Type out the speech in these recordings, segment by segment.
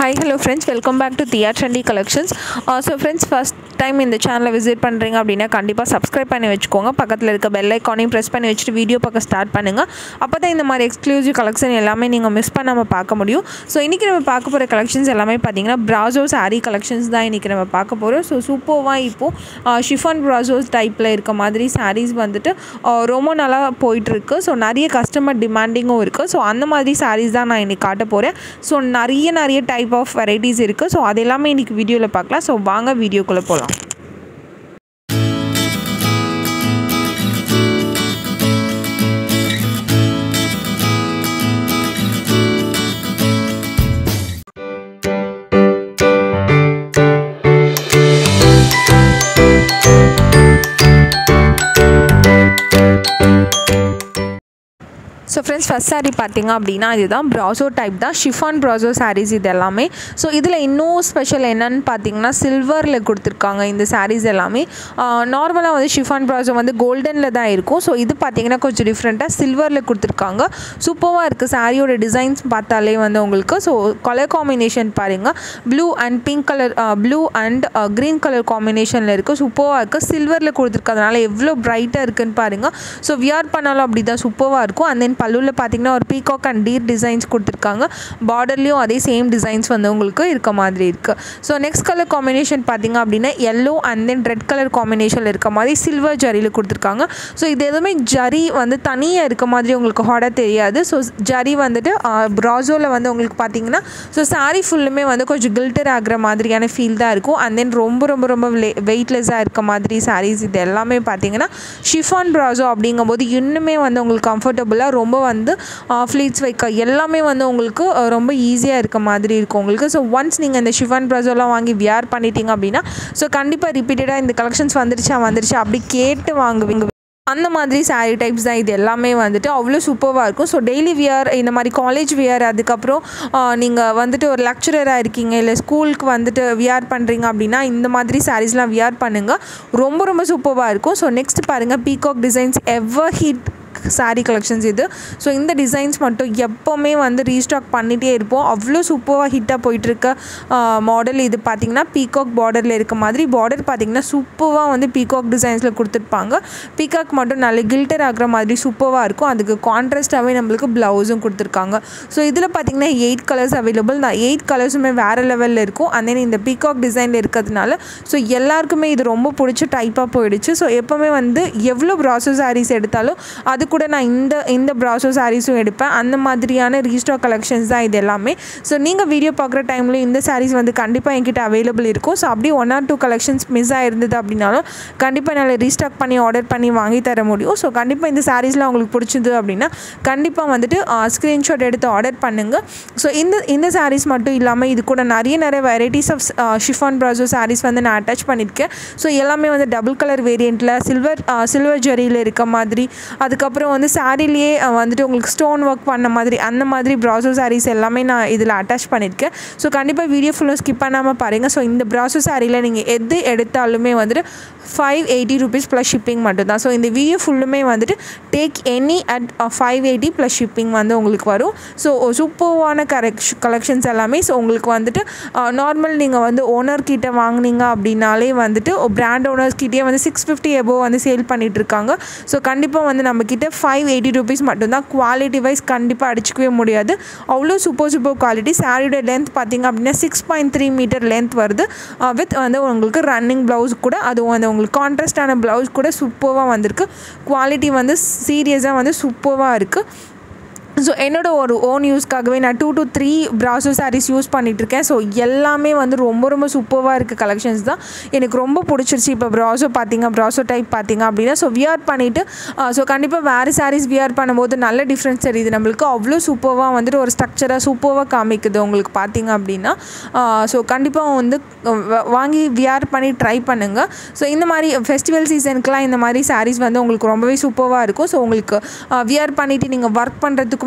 hi hello friends welcome back to Thiya trendy collections so friends first time இந்த சேனலை visit பண்ணுறீங்க அப்படின்னா கண்டிப்பாக சப்ஸ்கிரைப் பண்ணி வச்சுக்கோங்க பக்கத்தில் இருக்க பெல் ஐக்கானையும் ப்ரெஸ் பண்ணி வச்சுட்டு வீடியோ பார்க்க ஸ்டார்ட் பண்ணுங்கள் அப்போ தான் இந்த மாதிரி எக்ஸ்க்ளூசிவ் கலெக்ஷன் எல்லாமே நீங்கள் மிஸ் பண்ணாமல் பார்க்க முடியும் ஸோ இன்றைக்கி நம்ம பார்க்க போகிற கலெக்ஷன்ஸ் எல்லாமே பார்த்தீங்கன்னா ப்ராசோ சாரீ கலெக்ஷன்ஸ் தான் இன்றைக்கி நம்ம பார்க்க போகிறோம் ஸோ சூப்பர்வாக இப்போது ஷிஃபான் ப்ராசோஸ் டைப்பில் இருக்க மாதிரி சாரீஸ் வந்துட்டு ஆஹ் ரொம்ப நல்லா போயிட்டுருக்கு ஸோ நிறைய கஸ்டமர் டிமாண்டிங்கும் இருக்குது ஸோ அந்த மாதிரி சாரீஸ் தான் நான் இன்றைக்கி காட்ட போகிறேன் ஸோ நிறைய நிறைய டைப் ஆஃப் வெரைட்டிஸ் இருக்குது ஸோ அது எல்லாமே இன்றைக்கி வீடியோவில் பார்க்கலாம் ஸோ வாங்க வீடியோக்குள்ளே போகலாம் ஸோ ஃப்ரெண்ட்ஸ் ஃபஸ்ட் saree பார்த்தீங்க அப்படின்னா இதுதான் ப்ராசோ டைப் தான் ஷிஃபான் ப்ராசோ sarees இது எல்லாமே ஸோ இதில் இன்னும் ஸ்பெஷல் என்னன்னு பார்த்தீங்கன்னா சில்வரில் கொடுத்துருக்காங்க இந்த sarees எல்லாமே நார்மலாக வந்து ஷிஃபான் ப்ராசோ வந்து கோல்டனில் தான் இருக்கும் ஸோ இது பார்த்தீங்கன்னா கொஞ்சம் டிஃப்ரெண்ட்டாக சில்வரில் கொடுத்துருக்காங்க சூப்பராக இருக்குது சாரியோட டிசைன்ஸ் பார்த்தாலே வந்து உங்களுக்கு ஸோ கலர் காம்பினேஷன் பாருங்கள் blue and pink colour blue and green colour காம்பினேஷனில் இருக்குது சூப்பராக இருக்குது சில்வரில் கொடுத்துருக்கறதுனால எவ்வளோ பிரைட்டாக இருக்குன்னு பாருங்கள் ஸோ வியர் பண்ணாலும் அப்படி தான் சூப்பராக இருக்கும் அண்ட் தென் பல்லுவில் பார்த்தீங்கன்னா ஒரு பீகாக் அண்ட் டீர் டிசைன்ஸ் கொடுத்துருக்காங்க பார்டர்லேயும் அதே சேம் டிசைன்ஸ் வந்து உங்களுக்கு இருக்க மாதிரி இருக்குது ஸோ நெக்ஸ்ட் கலர் காம்பினேஷன் பார்த்தீங்க அப்படின்னா yellow and then red colour காம்பினேஷனில் இருக்க மாதிரி சில்வர் ஜரியில் கொடுத்துருக்காங்க ஸோ இது எதுவுமே ஜரி வந்து தனியாக இருக்க மாதிரி உங்களுக்கு ஹார்டாக தெரியாது ஸோ ஜரி வந்துட்டு ப்ராசோவில் வந்து உங்களுக்கு பார்த்தீங்கன்னா ஸோ சாரீ ஃபுல்லுமே வந்து கொஞ்சம் கில்டர் ஆகிற மாதிரியான ஃபீல் தான் இருக்கும் அண்ட் தென் ரொம்ப ரொம்ப ரொம்ப வெயிட்லெஸ்ஸாக இருக்க மாதிரி சாரீஸ் இது எல்லாமே பார்த்தீங்கன்னா ஷிஃபான் ப்ராசோ அப்படிங்கும்போது இன்னுமே வந்து உங்களுக்கு கம்ஃபர்டபுளாக ரொம்ப வந்து ஃப்ளீட்ஸ் வைக்க எல்லாமே வந்து உங்களுக்கு அஹ், ரொம்ப ஈஸியாக இருக்க மாதிரி இருக்கும் உங்களுக்கு ஸோ ஒன்ஸ் நீங்கள் இந்த ஷிஃபான் ப்ராசோலாம் வாங்கி வியர் பண்ணிட்டீங்க அப்படின்னா ஸோ கண்டிப்பாக ரிப்பீட்டடாக இந்த கலெக்ஷன்ஸ் வந்துருச்சா வந்துருச்சா அப்படி கேட்டு வாங்குவீங்க அந்த மாதிரி saree டைப்ஸ் தான் இது எல்லாமே வந்துட்டு அவ்வளோ சூப்பராக இருக்கும் ஸோ டெய்லி வியர் இந்த மாதிரி காலேஜ் வியர் அதுக்கப்புறம் நீங்கள் வந்துட்டு ஒரு லெக்சரராக இருக்கீங்க இல்லை ஸ்கூலுக்கு வந்துட்டு வியர் பண்ணுறீங்க அப்படின்னா இந்த மாதிரி சாரீஸ்லாம் வியர் பண்ணுங்கள் ரொம்ப ரொம்ப சூப்பராக இருக்கும் ஸோ நெக்ஸ்ட் பாருங்கள் peacock designs ever hit saree collections இது ஸோ இந்த டிசைன்ஸ் மட்டும் எப்போவுமே வந்து ரீஸ்டாக் பண்ணிகிட்டே இருப்போம் அவ்வளோ சூப்பராக ஹிட்டாக போயிட்டுருக்க மாடல் இது பார்த்திங்கன்னா பீகாக் பார்டரில் இருக்க மாதிரி பார்டர் பார்த்திங்கன்னா சூப்பராக வந்து பீகாக் டிசைன்ஸில் கொடுத்துருப்பாங்க பீகாக் மட்டும் நல்ல கில்டர் ஆகிற மாதிரி சூப்பராக இருக்கும் அதுக்கு கான்ட்ராஸ்டாகவே நம்மளுக்கு ப்ளவுஸும் கொடுத்துருக்காங்க ஸோ இதில் பார்த்திங்கன்னா எயிட் கலர்ஸ் அவைலபிள் தான் எயிட் கலர்ஸுமே வேறு லெவலில் இருக்கும் and then இந்த பீகாக் டிசைனில் இருக்கிறதுனால ஸோ எல்லாருக்குமே இது ரொம்ப பிடிச்ச டைப்பாக போயிடுச்சு ஸோ எப்போவுமே வந்து எவ்வளோ ப்ராசோ சாரீஸ் எடுத்தாலும் அது கூட நான் இந்த இந்த ப்ராசோ சாரீஸும் எடுப்பேன் அந்த மாதிரியான ரீஸ்டாக் கலெக்ஷன்ஸ் தான் இது எல்லாமே ஸோ நீங்கள் வீடியோ பார்க்குற டைமில் இந்த சாரீஸ் வந்து கண்டிப்பாக என்கிட்ட அவைலபிள் இருக்கும் ஸோ அப்படியே one or two collections miss ஆயிருந்தது அப்படின்னாலும் கண்டிப்பாக என்னால் ரீஸ்டாக் பண்ணி ஆர்டர் பண்ணி வாங்கி தர முடியும் ஸோ கண்டிப்பாக இந்த சாரீஸ்லாம் உங்களுக்கு பிடிச்சது அப்படின்னா கண்டிப்பாக வந்துட்டு ஸ்க்ரீன்ஷாட் எடுத்து ஆர்டர் பண்ணுங்கள் ஸோ இந்த இந்த சாரீஸ் மட்டும் இல்லாமல் இது கூட நிறைய நிறைய varieties of chiffon brasso sarees வந்து நான் அட்டாச் பண்ணியிருக்கேன் ஸோ எல்லாமே வந்து டபுள் கலர் வேரியண்ட்டில் சில்வர் சில்வர் ஜரியில் இருக்க மாதிரி அதுக்கப்புறம் வந்து சாரிலேயே வந்துட்டு உங்களுக்கு ஸ்டோன் ஒர்க் பண்ண மாதிரி அந்த மாதிரி ப்ராசோ சாரீஸ் எல்லாமே நான் இதில் அட்டாச் பண்ணியிருக்கேன் ஸோ கண்டிப்பாக வீடியோ ஃபுல்லாக ஸ்கிப் பண்ணாமல் பாருங்கள் ஸோ இந்த ப்ராசோ சாரியில் நீங்கள் எது எடுத்தாலுமே வந்துட்டு five eighty rupees plus shipping மட்டும்தான் ஸோ இந்த வீடியோ ஃபுல்லுமே வந்துட்டு take any at five eighty plus shipping வந்து உங்களுக்கு வரும் ஸோ சூப்பர்வான கரெக்ஷ் கலெக்ஷன்ஸ் எல்லாமே ஸோ உங்களுக்கு வந்துட்டு நார்மல் நீங்கள் வந்து ஓனர் கிட்ட வாங்குனீங்க அப்படின்னாலே வந்துட்டு பிராண்ட் ஓனர்ஸ் கிட்டே வந்து சிக்ஸ் ஃபிஃப்டி எபோ வந்து சேல் பண்ணிட்டு இருக்காங்க ஸோ கண்டிப்பாக வந்து நம்மக்கிட்ட ஃபைவ் எயிட்டி ருபீஸ் மட்டும்தான் குவாலிட்டி வைஸ் கண்டிப்பாக அடிச்சிக்கவே முடியாது அவ்வளோ சூப்பர் சூப்பர் குவாலிட்டி சாரியோட லென்த் பார்த்தீங்க அப்படின்னா six point three metre length வருது வித் வந்து உங்களுக்கு ரன்னிங் ப்ளவுஸ் கூட அதுவும் வந்து உங்களுக்கு கான்ட்ராஸ்டான ப்ளவுஸ் கூட சூப்பராக வந்திருக்கு குவாலிட்டி வந்து சீரியஸாக வந்து சூப்பராக இருக்குது ஸோ என்னோட ஒரு ஓன் யூஸ்க்காகவே நான் two to three brasso sarees use பண்ணிகிட்ருக்கேன் ஸோ எல்லாமே வந்து ரொம்ப ரொம்ப சூப்பராக இருக்குது கலெக்ஷன்ஸ் தான் எனக்கு ரொம்ப பிடிச்சிருச்சு இப்போ ப்ராசோ பார்த்தீங்க ப்ராசோ டைப் பார்த்தீங்க அப்படின்னா ஸோ வியர் பண்ணிவிட்டு ஸோ கண்டிப்பாக வேறு சாரீஸ் வியர் பண்ணும்போது நல்ல டிஃப்ரென்ஸ் தெரியுது நம்மளுக்கு அவ்வளோ சூப்பராக வந்துட்டு ஒரு ஸ்ட்ரக்சராக சூப்பராக காமிக்குது உங்களுக்கு பார்த்தீங்க அப்படின்னா ஸோ கண்டிப்பாக வந்து வ- வாங்கி வியர் பண்ணி ட்ரை பண்ணுங்கள் ஸோ இந்த மாதிரி ஃபெஸ்டிவல் சீசனுக்குலாம் இந்த மாதிரி சாரீஸ் வந்து உங்களுக்கு ரொம்பவே சூப்பராக இருக்கும் ஸோ உங்களுக்கு வியர் பண்ணிவிட்டு நீங்கள் ஒர்க் பண்ணுறதுக்குமே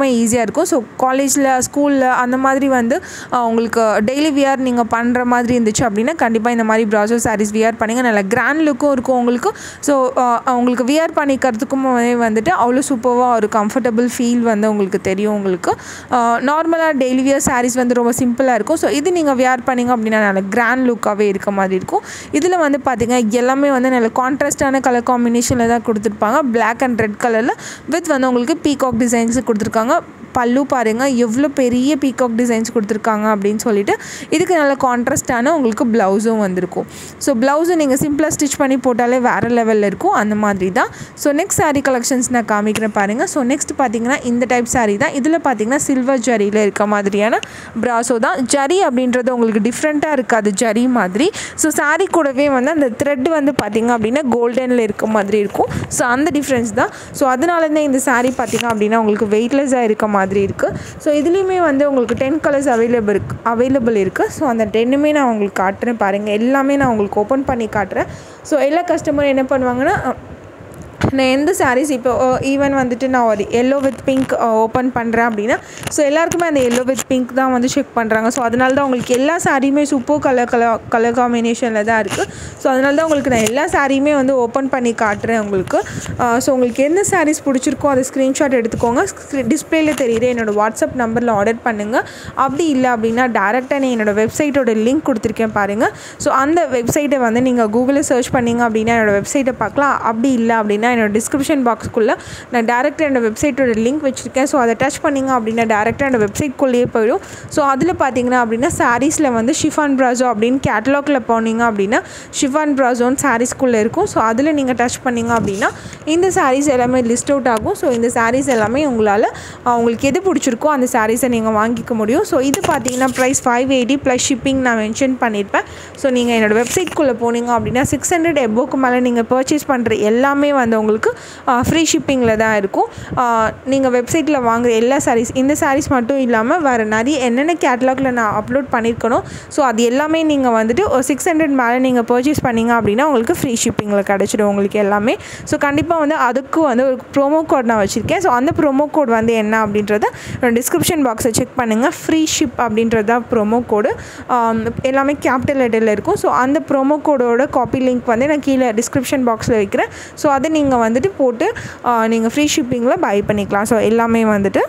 எல்லாருக்குமே ஈஸியாக இருக்கும் ஸோ காலேஜில் ஸ்கூலில் அந்த மாதிரி வந்து ஆஹ், உங்களுக்கு டெய்லி வியர் நீங்கள் பண்ணுற மாதிரி இருந்துச்சு அப்படின்னா கண்டிப்பாக இந்த மாதிரி ப்ராசோ சாரீஸ் வியர் பண்ணிங்க நல்ல கிராண்ட் லுக்கும் இருக்கும் உங்களுக்கு ஸோ உங்களுக்கு வியர் பண்ணிக்கிறதுக்கும் வந்துட்டு அவ்வளோ சூப்பராக ஒரு கம்ஃபர்டபுள் ஃபீல் வந்து உங்களுக்கு தெரியும் உங்களுக்கு நார்மலாக டெய்லி வியர் சாரீஸ் வந்து ரொம்ப சிம்பிளாக இருக்கும் ஸோ இது நீங்கள் வியர் பண்ணிங்க அப்படின்னா நல்ல கிராண்ட் லுக்காகவே இருக்க மாதிரி இருக்கும் இதில் வந்து பார்த்திங்க எல்லாமே வந்து நல்ல கான்ட்ராஸ்டான கலர் காம்பினேஷனில் தான் கொடுத்துருப்பாங்க Black அண்ட் ரெட் கலரில் வித் வந்து உங்களுக்கு பீகாக் டிசைன்ஸ் கொடுத்துருக்காங்க பல்லு பாருங்கள் எவ்வளோ பெரிய பீகாக் டிசைன்ஸ் கொடுத்துருக்காங்க அப்படின்னு சொல்லிட்டு இதுக்கு நல்ல கான்ட்ராஸ்டான உங்களுக்கு ப்ளவுஸும் வந்திருக்கும் ஸோ ப்ளவுஸும் நீங்கள் சிம்பிளாக ஸ்டிச் பண்ணி போட்டாலே வேறு லெவலில் இருக்கும் அந்த மாதிரி தான் ஸோ நெக்ஸ்ட் saree கலெக்ஷன்ஸ் நான் காமிக்கிறேன் பாருங்கள் ஸோ நெக்ஸ்ட் பார்த்தீங்கன்னா இந்த டைப் saree தான் இதில் பார்த்தீங்கன்னா சில்வர் ஜரியில் இருக்க மாதிரியான ப்ராசோ தான் ஜரி அப்படின்றது உங்களுக்கு டிஃப்ரெண்ட்டாக இருக்காது ஜரி மாதிரி ஸோ saree கூடவே வந்து அந்த த்ரெட் வந்து பார்த்தீங்க அப்படின்னா கோல்டனில் இருக்க மாதிரி இருக்கும் ஸோ அந்த டிஃப்ரென்ஸ் தான் ஸோ அதனால தான் இந்த saree பார்த்தீங்க அப்படின்னா உங்களுக்கு வெயிட்லெஸ்ஸாக இருக்க மாதிரி இருக்குது ஸோ இதுலேயுமே வந்து உங்களுக்கு டென் கலர்ஸ் அவைலபிள் இருக்கு அவைலபிள் இருக்குது ஸோ அந்த டென்னுமே நான் உங்களுக்கு காட்டுறேன் பாருங்கள் எல்லாமே நான் உங்களுக்கு ஓப்பன் பண்ணி காட்டுறேன் ஸோ எல்லா கஸ்டமரும் என்ன பண்ணுவாங்கன்னா நான் எந்த சாரீஸ் இப்போ ஈவன் வந்துட்டு நான் ஒரு எல்லோ வித் பிங்க் ஓப்பன் பண்ணுறேன் அப்படின்னா ஸோ எல்லாருக்குமே அந்த எல்லோ வித் பிங்க் தான் வந்து செக் பண்ணுறாங்க ஸோ அதனால தான் உங்களுக்கு எல்லா சாரியுமே சூப்பர் கலர் கலர் கலர் காம்பினேஷனில் தான் இருக்குது ஸோ அதனால தான் உங்களுக்கு நான் எல்லா சாரியுமே வந்து ஓப்பன் பண்ணி காட்டுறேன் உங்களுக்கு ஸோ உங்களுக்கு எந்த சாரீஸ் பிடிச்சிருக்கோ அதை ஸ்க்ரீன்ஷாட் எடுத்துக்கோங்க டிஸ்பிளேல தெரியுது என்னோடய வாட்ஸ்அப் நம்பரில் ஆர்டர் பண்ணுங்கள் அப்படி இல்லை அப்படின்னா டேரெக்டாக நான் என்னோடய வெப்சைட்டோட லிங்க் கொடுத்துருக்கேன் பாருங்கள் ஸோ அந்த வெப்சைட்டை வந்து நீங்கள் கூகுளில் சர்ச் பண்ணீங்க அப்படின்னா என்னோடய வெப்சைட்டை பார்க்கலாம் அப்படி இல்லை அப்படின்னா என்னோட டிஸ்கிரிப்ஷன் பாக்ஸ்க்குள்ளே நான் டேரெக்டாக என்னோட வெப்சைட்டோட லிங்க் வச்சுருக்கேன் ஸோ அதை டச் பண்ணிங்க அப்படின்னா டேரெக்டாக என்னோட வெப்சைட்குள்ளேயே போயிடும் ஸோ அதில் பார்த்தீங்கன்னா அப்படின்னா சாரீஸில் வந்து ஷிஃபான் ப்ராசோ அப்படின்னு கேட்டலாகில் போனீங்க அப்படின்னா ஷிஃபான் ப்ராசோன்னு சாரீஸ்குள்ளே இருக்கும் ஸோ அதில் நீங்கள் டச் பண்ணீங்க அப்படின்னா இந்த சாரீஸ் எல்லாமே லிஸ்ட் அவுட் ஆகும் ஸோ இந்த சாரீஸ் எல்லாமே உங்களால் அஹ், உங்களுக்கு எது பிடிச்சிருக்கோ அந்த சாரீஸை நீங்கள் வாங்கிக்க முடியும் ஸோ இது பார்த்தீங்கன்னா price five eighty plus shipping நான் மென்ஷன் பண்ணியிருப்பேன் ஸோ நீங்கள் என்னோடய வெப்சைட்குள்ளே போனீங்க அப்படின்னா சிக்ஸ் ஹண்ட்ரட் எபோக்கு மேலே நீங்கள் பர்ச்சேஸ் பண்ணுற எல்லாமே வந்து உங்களுக்கு ஃப்ரீ ஷிப்பிங்கில் தான் இருக்கும் நீங்கள் வெப்சைட்டில் வாங்குற எல்லா சாரீஸ் இந்த சாரீஸ் மட்டும் இல்லாமல் வேறு நிறைய என்னென்ன கேட்டலாகில் நான் அப்லோட் பண்ணியிருக்கணும் ஸோ அது எல்லாமே நீங்கள் வந்துட்டு ஒரு சிக்ஸ் ஹண்ட்ரட் மேலே நீங்கள் பர்ச்சேஸ் பண்ணீங்க அப்படின்னா உங்களுக்கு ஃப்ரீ ஷிப்பிங்கில் கிடச்சிடும் உங்களுக்கு எல்லாமே ஸோ கண்டிப்பாக வந்து அதுக்கு வந்து ஒரு ப்ரோமோ கோட் நான் வச்சுருக்கேன் ஸோ அந்த ப்ரோமோ கோட் வந்து என்ன அப்படின்றத டிஸ்கிரிப்ஷன் பாக்ஸை செக் பண்ணுங்கள் ஃப்ரீ ஷிப் அப்படின்றது தான் ப்ரோமோ கோடு எல்லாமே கேபிட்டல் லெட்டரில் இருக்கும் ஸோ அந்த ப்ரோமோ கோடோட காப்பி லிங்க் வந்து நான் கீழே டிஸ்கிரிப்ஷன் பாக்ஸில் வைக்கிறேன் ஸோ அதை நீங்கள் வந்துட்டு போட்டு நீங்கள் ஃப்ரீ ஷிப்பிங்கில் பை பண்ணிக்கலாம் ஸோ எல்லாமே வந்துட்டு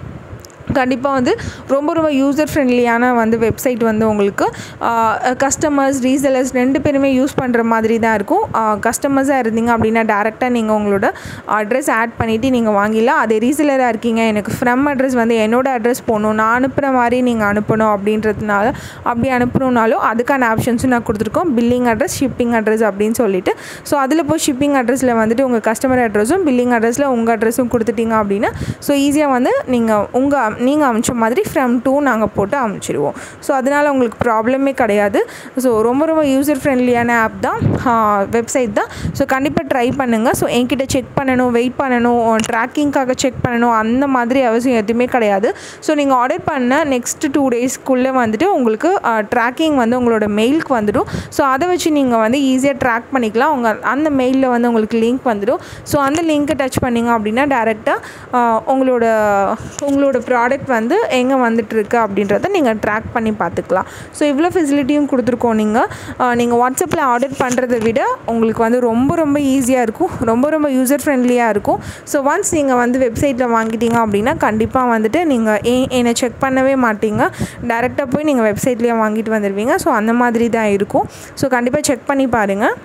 கண்டிப்பாக வந்து ரொம்ப ரொம்ப யூசர் ஃப்ரெண்ட்லியான வந்து வெப்சைட் வந்து உங்களுக்கு கஸ்டமர்ஸ் ரீசெலர்ஸ் ரெண்டு பேருமே யூஸ் பண்ணுற மாதிரி தான் இருக்கும் கஸ்டமர்ஸாக இருந்தீங்க அப்படின்னா டேரெக்டாக நீங்கள் உங்களோட அட்ரஸ் ஆட் பண்ணிவிட்டு நீங்கள் வாங்கிடலாம் அதே ரீசெலராக இருக்கீங்க எனக்கு ஃப்ரம் அட்ரஸ் வந்து என்னோட அட்ரஸ் போகணும் நான் அனுப்புகிற மாதிரி நீங்கள் அனுப்பணும் அப்படின்றதுனால அப்படி அனுப்பணுன்னாலும் அதுக்கான ஆப்ஷன்ஸும் நான் கொடுத்துருக்கோம் பில்லிங் அட்ரஸ் ஷிப்பிங் அட்ரஸ் அப்படின்னு சொல்லிட்டு ஸோ அதில் போய் ஷிப்பிங் அட்ரஸில் வந்துட்டு உங்கள் கஸ்டமர் அட்ரஸும் பில்லிங் அட்ரஸில் உங்கள் அட்ரஸும் கொடுத்துட்டீங்க அப்படின்னா ஸோ ஈஸியாக வந்து நீங்கள் உங்கள் நீங்கள் அமிச்ச மாதிரி ஃப்ரம் டூ நாங்கள் போட்டு அமுச்சிடுவோம் ஸோ அதனால் உங்களுக்கு ப்ராப்ளமே கிடையாது ஸோ ரொம்ப ரொம்ப யூசர் ஃப்ரெண்ட்லியான ஆப் தான் வெப்சைட் தான் ஸோ கண்டிப்பாக ட்ரை பண்ணுங்கள் ஸோ என்கிட்ட செக் பண்ணணும் வெயிட் பண்ணணும் ட்ராக்கிங்காக செக் பண்ணணும் அந்த மாதிரி அவசியம் எதுவுமே கிடையாது ஸோ நீங்கள் ஆர்டர் பண்ண நெக்ஸ்ட் டூ டேஸ்க்குள்ளே வந்துட்டு உங்களுக்கு ட்ராக்கிங் வந்து உங்களோட மெயிலுக்கு வந்துடும் ஸோ அதை வச்சு நீங்கள் வந்து ஈஸியாக ட்ராக் பண்ணிக்கலாம் உங்கள் அந்த மெயிலில் வந்து உங்களுக்கு லிங்க் வந்துடும் ஸோ அந்த லிங்க்கை டச் பண்ணிங்க அப்படின்னா டேரெக்டாக உங்களோட உங்களோட ப்ராடக்ட் வந்து எங்கே வந்துட்டுருக்கு அப்படின்றத நீங்கள் ட்ராக் பண்ணி பார்த்துக்கலாம் ஸோ இவ்வளோ ஃபெசிலிட்டியும் கொடுத்துருக்கோம் நீங்கள் நீங்கள் வாட்ஸ்அப்பில் ஆர்டர் பண்ணுறதை விட உங்களுக்கு வந்து ரொம்ப ரொம்ப ஈஸியாக இருக்கும் ரொம்ப ரொம்ப யூசர் ஃப்ரெண்ட்லியாக இருக்கும் ஸோ ஒன்ஸ் நீங்கள் வந்து வெப்சைட்டில் வாங்கிட்டீங்க அப்படின்னா கண்டிப்பாக வந்துட்டு நீங்கள் ஏ என்னை செக் பண்ணவே மாட்டீங்க டேரெக்டாக போய் நீங்கள் வெப்சைட்லேயே வாங்கிட்டு வந்துடுவீங்க ஸோ அந்த மாதிரி தான் இருக்கும் ஸோ கண்டிப்பாக செக் பண்ணி பாருங்கள்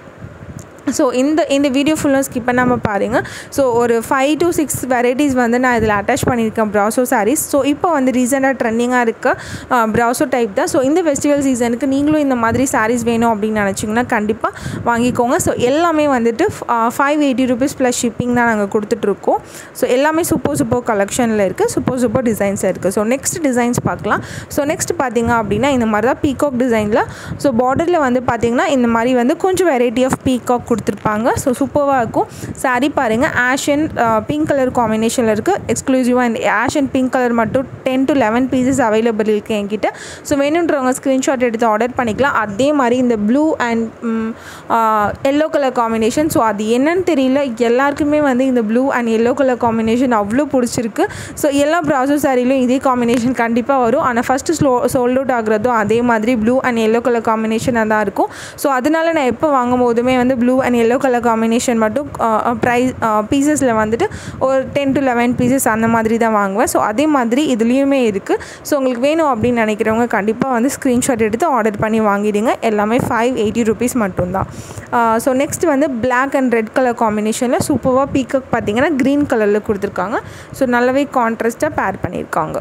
ஸோ இந்த இந்த வீடியோ ஃபுல்லாக ஸ்கிப் பண்ணாமல் பாருங்கள் ஸோ ஒரு ஃபைவ் டு சிக்ஸ் வெரைட்டிஸ் வந்து நான் இதில் அட்டாச் பண்ணியிருக்கேன் ப்ராசோ சாரீஸ் ஸோ இப்போ வந்து ரீசெண்டாக ட்ரெண்டிங்காக இருக்க ப்ராசோ டைப் தான் ஸோ இந்த ஃபெஸ்டிவல் சீசனுக்கு நீங்களும் இந்த மாதிரி சாரீஸ் வேணும் அப்படின்னு நினச்சிங்கன்னா கண்டிப்பாக வாங்கிக்கோங்க ஸோ எல்லாமே வந்துட்டு five eighty rupees plus shipping தான் நாங்கள் கொடுத்துட்ருக்கோம் ஸோ எல்லாமே சூப்பர் சூப்பர் கலெக்ஷனில் இருக்குது சூப்பர் சூப்பர் டிசைன்ஸ் இருக்குது ஸோ நெக்ஸ்ட் டிசைன்ஸ் பார்க்கலாம் ஸோ நெக்ஸ்ட் பார்த்தீங்க அப்படின்னா இந்த மாதிரி தான் பீகாக் டிசைனில் ஸோ பார்டரில் வந்து பார்த்தீங்கன்னா இந்த மாதிரி வந்து கொஞ்சம் வெரைட்டி ஆஃப் பீகாக் கொடுத்துருப்பாங்க ஸோ சூப்பராக இருக்கும் சாரீ பாருங்கள் ஆஷ் அண்ட் பிங்க் கலர் காம்பினேஷனில் இருக்குது எக்ஸ்க்ளூசிவாக இந்த ஆஷ் அண்ட் பிங்க் கலர் மட்டும் ten to eleven pieces available இருக்குது என்கிட்ட ஸோ வேணுன்றவங்க ஸ்க்ரீன்ஷாட் எடுத்து ஆர்டர் பண்ணிக்கலாம் அதே மாதிரி இந்த blue and yellow colour combination so அது என்னன்னு தெரியல எல்லாருக்குமே வந்து இந்த blue and yellow colour combination அவ்வளோ பிடிச்சிருக்கு ஸோ எல்லா ப்ராசோ சாரிலையும் இதே காம்பினேஷன் கண்டிப்பாக வரும் ஆனால் ஃபஸ்ட்டு ஸ்லோ சோல்ட் அவுட் ஆகுறதும் அதே மாதிரி ப்ளூ அண்ட் எல்லோ கலர் காம்பினேஷனாக தான் இருக்கும் ஸோ அதனால நான் எப்போ வாங்கும் போதுமே வந்து blue and yellow colour combination மட்டும் ப்ரைஸ் பீசஸில் வந்துட்டு ஒரு டென் டு லெவன் பீசஸ் அந்த மாதிரி தான் வாங்குவேன் ஸோ அதே மாதிரி இதுலேயுமே இருக்குது ஸோ உங்களுக்கு வேணும் அப்படின்னு நினைக்கிறவங்க கண்டிப்பாக வந்து ஸ்க்ரீன்ஷாட் எடுத்து ஆர்டர் பண்ணி வாங்கிடுங்க எல்லாமே ஃபைவ் எயிட்டி ருபீஸ் மட்டும்தான் ஸோ நெக்ஸ்ட் வந்து பிளாக் அண்ட் ரெட் கலர் காம்பினேஷனில் சூப்பராக பீக்கக் பார்த்தீங்கன்னா க்ரீன் கலரில் கொடுத்துருக்காங்க ஸோ நல்லாவே கான்ட்ராஸ்ட்டாக பேர் பண்ணியிருக்காங்க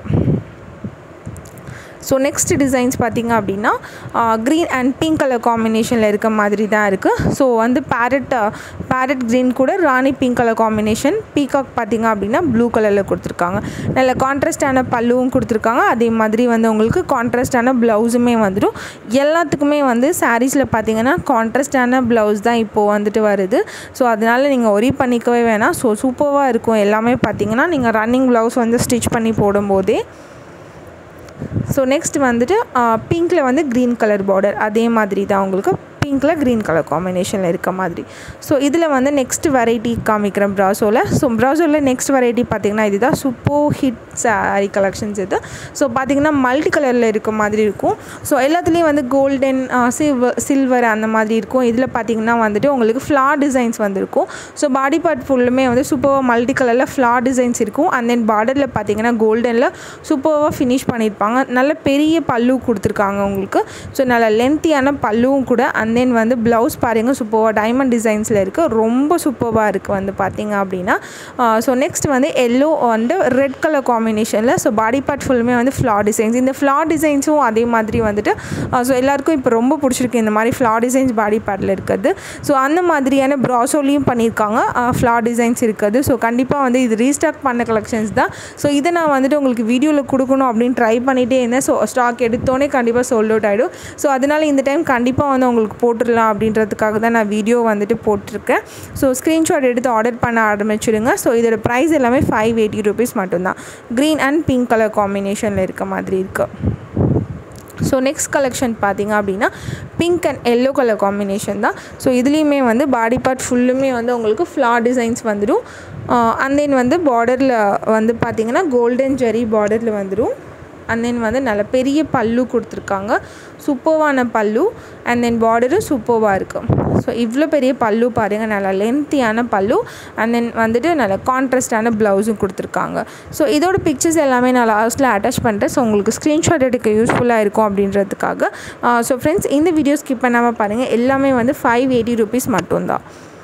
ஸோ நெக்ஸ்ட் டிசைன்ஸ் பார்த்திங்க அப்படின்னா க்ரீன் அண்ட் பிங்க் கலர் காம்பினேஷனில் இருக்க மாதிரி தான் இருக்குது ஸோ வந்து பேரட் பேரட் க்ரீன் கூட rani pink colour combination peacock பார்த்திங்க அப்படின்னா ப்ளூ கலரில் கொடுத்துருக்காங்க நல்ல கான்ட்ராஸ்டான பல்லுவும் கொடுத்துருக்காங்க அதே மாதிரி வந்து உங்களுக்கு கான்ட்ராஸ்டான ப்ளவுஸுமே வந்துடும் எல்லாத்துக்குமே வந்து சாரீஸில் பார்த்தீங்கன்னா கான்ட்ராஸ்டான ப்ளவுஸ் தான் இப்போது வந்துட்டு வருது ஸோ அதனால் நீங்கள் ஒரி பண்ணிக்கவே வேணாம் ஸோ சூப்பராக இருக்கும் எல்லாமே பார்த்தீங்கன்னா நீங்கள் ரன்னிங் ப்ளவுஸ் வந்து ஸ்டிச் பண்ணி போடும்போதே ஸோ நெக்ஸ்ட் வந்துட்டு பிங்க்கில் வந்து க்ரீன் கலர் பார்டர் அதே மாதிரி தான் உங்களுக்கு பிங்க்கில் க்ரீன் கலர் காம்பினேஷனில் இருக்க மாதிரி ஸோ இதில் வந்து நெக்ஸ்ட் வெரைட்டி காமிக்கிறேன் ப்ராசோவில் ஸோ ப்ராசோவில் நெக்ஸ்ட் வெரைட்டி பார்த்திங்கன்னா இதுதான் சூப்பர் ஹிட் சாரி கலெக்ஷன்ஸ் இது ஸோ பார்த்திங்கன்னா மல்டி கலரில் இருக்க மாதிரி இருக்கும் ஸோ எல்லாத்துலேயும் வந்து கோல்டன் சில்வர் சில்வர் அந்த மாதிரி இருக்கும் இதில் பார்த்திங்கன்னா வந்துட்டு உங்களுக்கு ஃப்ளார் டிசைன்ஸ் வந்துருக்கும் ஸோ பாடி பார்ட் ஃபுல்லுமே வந்து சூப்பராக மல்டி கலரில் ஃப்ளார் டிசைன்ஸ் இருக்கும் அண்ட் தென் பார்டரில் பார்த்திங்கன்னா கோல்டனில் சூப்பராக ஃபினிஷ் பண்ணியிருப்பாங்க நல்ல பெரிய பல்லு கொடுத்துருக்காங்க உங்களுக்கு ஸோ நல்ல லென்த்தியான பல்லுவும் கூட அண்ட் தென் வந்து ப்ளவுஸ் பாருங்கள் சூப்பராக டைமண்ட் டிசைன்ஸில் இருக்குது ரொம்ப சூப்பராக இருக்குது வந்து பார்த்திங்க அப்படின்னா ஸோ நெக்ஸ்ட் வந்து எல்லோ வந்து ரெட் கலர் காம்பினேஷனில் ஸோ பாடி பார்ட் ஃபுல்லுமே வந்து ஃப்ளார் டிசைன்ஸ் இந்த ஃப்ளார் டிசைன்ஸும் அதே மாதிரி வந்துட்டு ஸோ எல்லாருக்கும் இப்போ ரொம்ப பிடிச்சிருக்கு இந்த மாதிரி ஃப்ளார் டிசைன்ஸ் பாடி பார்ட்டில் இருக்குது ஸோ அந்த மாதிரியான ப்ராசோலையும் பண்ணியிருக்காங்க ஃப்ளார் டிசைன்ஸ் இருக்குது ஸோ கண்டிப்பாக வந்து இது ரீஸ்டாக் பண்ண கலெக்ஷன்ஸ் தான் ஸோ இதை நான் வந்துட்டு உங்களுக்கு வீடியோவில் கொடுக்கணும் அப்படின்னு ட்ரை பண்ணிகிட்டே இருந்தேன் ஸோ ஸ்டாக் எடுத்தோன்னே கண்டிப்பாக சோல்ட் அவுட் ஆகிடும் ஸோ அதனால் இந்த டைம் கண்டிப்பாக வந்து உங்களுக்கு போட்டுடலாம் அப்படின்றதுக்காக தான் நான் வீடியோ வந்துட்டு போட்டிருக்கேன் ஸோ ஸ்க்ரீன்ஷாட் எடுத்து ஆர்டர் பண்ண ஆரம்பிச்சிடுங்க ஸோ இதோட ப்ரைஸ் எல்லாமே ஃபைவ் எயிட்டி ருபீஸ் மட்டும்தான் க்ரீன் அண்ட் பிங்க் கலர் காம்பினேஷனில் இருக்க மாதிரி இருக்குது ஸோ நெக்ஸ்ட் கலெக்ஷன் பார்த்திங்க அப்படின்னா pink and yellow colour combination தான் ஸோ இதுலேயுமே வந்து பாடி பார்ட் ஃபுல்லுமே வந்து உங்களுக்கு ஃப்ளார் டிசைன்ஸ் வந்துடும் அண்ட் தென் வந்து பார்டரில் வந்து பார்த்திங்கன்னா கோல்டன் ஜெரி பார்டரில் வந்துடும் அண்ட் தென் வந்து நல்ல பெரிய பல்லு கொடுத்துருக்காங்க சூப்பர்வான பல்லு அண்ட் தென் பார்டரும் சூப்பர்வாக இருக்கும் ஸோ இவ்வளோ பெரிய பல்லு பாருங்கள் நல்லா லென்த்தியான பல்லு அண்ட் தென் வந்துட்டு நல்ல கான்ட்ராஸ்டான ப்ளவுஸும் கொடுத்துருக்காங்க ஸோ இதோட பிக்சர்ஸ் எல்லாமே நான் லாஸ்ட்டில் அட்டாச் பண்ணிட்டேன் ஸோ உங்களுக்கு ஸ்க்ரீன்ஷாட் எடுக்க யூஸ்ஃபுல்லாக இருக்கும் அப்படின்றதுக்காக ஸோ ஃப்ரெண்ட்ஸ் இந்த வீடியோ ஸ்கிப் பண்ணாமல் பாருங்கள் எல்லாமே வந்து ஃபைவ் எயிட்டி ருபீஸ் மட்டும்தான்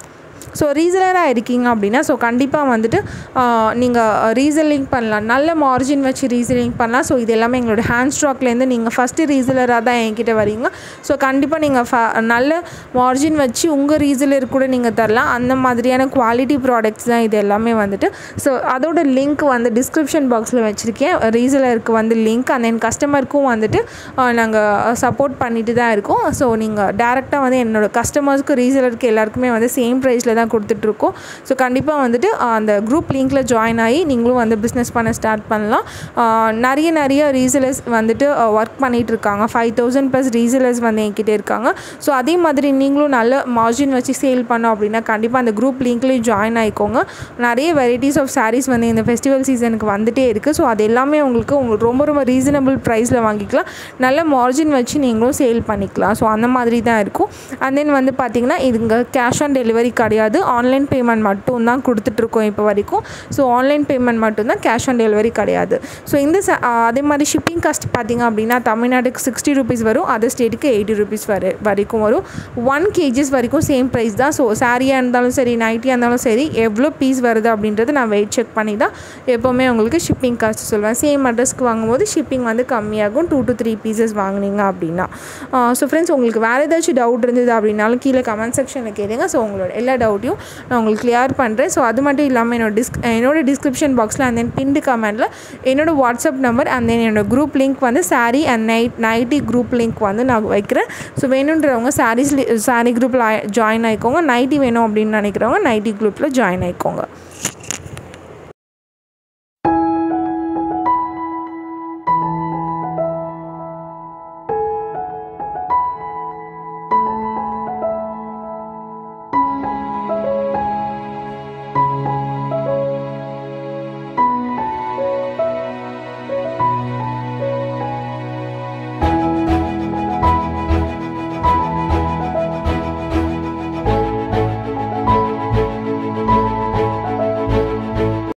ஸோ ரீசலராக இருக்கீங்க அப்படின்னா ஸோ கண்டிப்பாக வந்துட்டு நீங்கள் ரீசலிங் பண்ணலாம் நல்ல மார்ஜின் வச்சு ரீசலிங் பண்ணலாம் ஸோ இது எல்லாமே எங்களோட ஹேண்ட் ஸ்டாக்லேருந்து நீங்கள் ஃபஸ்ட்டு ரீசலராக தான் என்கிட்ட வரீங்க ஸோ கண்டிப்பாக நீங்கள் ஃப நல்ல மார்ஜின் வச்சு உங்கள் ரீசலர் கூட நீங்கள் தரலாம் அந்த மாதிரியான குவாலிட்டி ப்ராடக்ட்ஸ் தான் இது எல்லாமே வந்துட்டு ஸோ அதோட லிங்க் வந்து டிஸ்கிரிப்ஷன் பாக்ஸில் வச்சுருக்கேன் ரீசலருக்கு வந்து லிங்க் அந்த என் கஸ்டமருக்கும் வந்துட்டு நாங்கள் சப்போர்ட் பண்ணிட்டு தான் இருக்கோம் ஸோ நீங்கள் டேரெக்டாக வந்து என்னோடய கஸ்டமர்ஸ்க்கு ரீசலருக்கு எல்லாருக்குமே வந்து சேம் ப்ரைஸில் தான் கொடுத்துட்ருக்கோம் ஸோ கண்டிப்பாக வந்துட்டு அந்த குரூப் லிங்க்கில் ஜாயின் ஆகி நீங்களும் வந்து பிஸ்னஸ் பண்ண ஸ்டார்ட் பண்ணலாம் நிறைய நிறைய ரீசலர்ஸ் வந்துட்டு ஒர்க் பண்ணிகிட்டு இருக்காங்க ஃபைவ் தௌசண்ட் ப்ளஸ் ரீசலர்ஸ் வந்து என்கிட்ட இருக்காங்க ஸோ அதே மாதிரி நீங்களும் நல்ல மார்ஜின் வச்சு சேல் பண்ணோம் அப்படின்னா கண்டிப்பாக அந்த குரூப் லிங்க்லேயும் ஜாயின் ஆகிக்கோங்க நிறைய வெரைட்டிஸ் ஆஃப் சாரீஸ் வந்து இந்த ஃபெஸ்டிவல் சீசனுக்கு வந்துகிட்டே இருக்குது ஸோ அது எல்லாமே உங்களுக்கு உங்களுக்கு ரொம்ப ரொம்ப ரீசனபிள் ப்ரைஸில் வாங்கிக்கலாம் நல்ல மார்ஜின் வச்சு நீங்களும் சேல் பண்ணிக்கலாம் ஸோ அந்த மாதிரி தான் இருக்கும் அண்ட் தென் வந்து பார்த்திங்கன்னா இதுங்க கேஷ் ஆன் டெலிவரி கிடையாது ஆன்லைன் பேமெண்ட் மட்டும் தான் கொடுத்துட்ருக்கோம் இப்போ வரைக்கும் ஸோ ஆன்லைன் பேமெண்ட் மட்டும்தான் கேஷ் ஆன் டெலிவரி கிடையாது ஸோ இந்த அதே மாதிரி ஷிப்பிங் காஸ்ட் பார்த்திங்க அப்படின்னா தமிழ்நாட்டுக்கு சிக்ஸ்டி ருபீஸ் வரும் அதர் ஸ்டேட்டுக்கு எயிட்டி ருபீஸ் வரை வரைக்கும் வரும் ஒன் கேஜிஸ் வரைக்கும் சேம் ப்ரைஸ் தான் ஸோ சாரியாக இருந்தாலும் சரி நைட்டியாக இருந்தாலும் சரி எவ்வளோ பீஸ் வருது அப்படின்றது நான் வெயிட் செக் பண்ணி தான் எப்போவுமே உங்களுக்கு ஷிப்பிங் காஸ்ட் சொல்லுவேன் சேம் அட்ரஸ்க்கு வாங்கும்போது ஷிப்பிங் வந்து கம்மியாகும் டூ டு த்ரீ பீசஸ் வாங்கினீங்க அப்படின்னா ஸோ ஃப்ரெண்ட்ஸ் உங்களுக்கு வேறு ஏதாச்சும் டவுட் இருந்தது அப்படின்னாலும் கீழே கமெண்ட் செக்ஷனில் கேளுங்க ஸோ உங்களோட எல்லா டவுட் டவுட்டையும் நான் உங்களுக்கு கிளியர் பண்ணுறேன் ஸோ அது மட்டும் இல்லாமல் என்னோட டிஸ்க் என்னோட டிஸ்கிரிப்ஷன் பாக்ஸில் அண்ட் தென் பின்டு கமெண்ட்டில் என்னோட வாட்ஸ்அப் நம்பர் அண்ட் தென் என்னோட குரூப் லிங்க் வந்து sari and night nighty group link வந்து நான் வைக்கிறேன் ஸோ வேணுன்றவங்க சாரீஸ் சாரீ குரூப்பில் ஜாயின் ஆகிக்கோங்க நைட்டி வேணும் அப்படின்னு நினைக்கிறவங்க நைட்டி குரூப்பில் ஜாயின் ஆகிக்கோங்க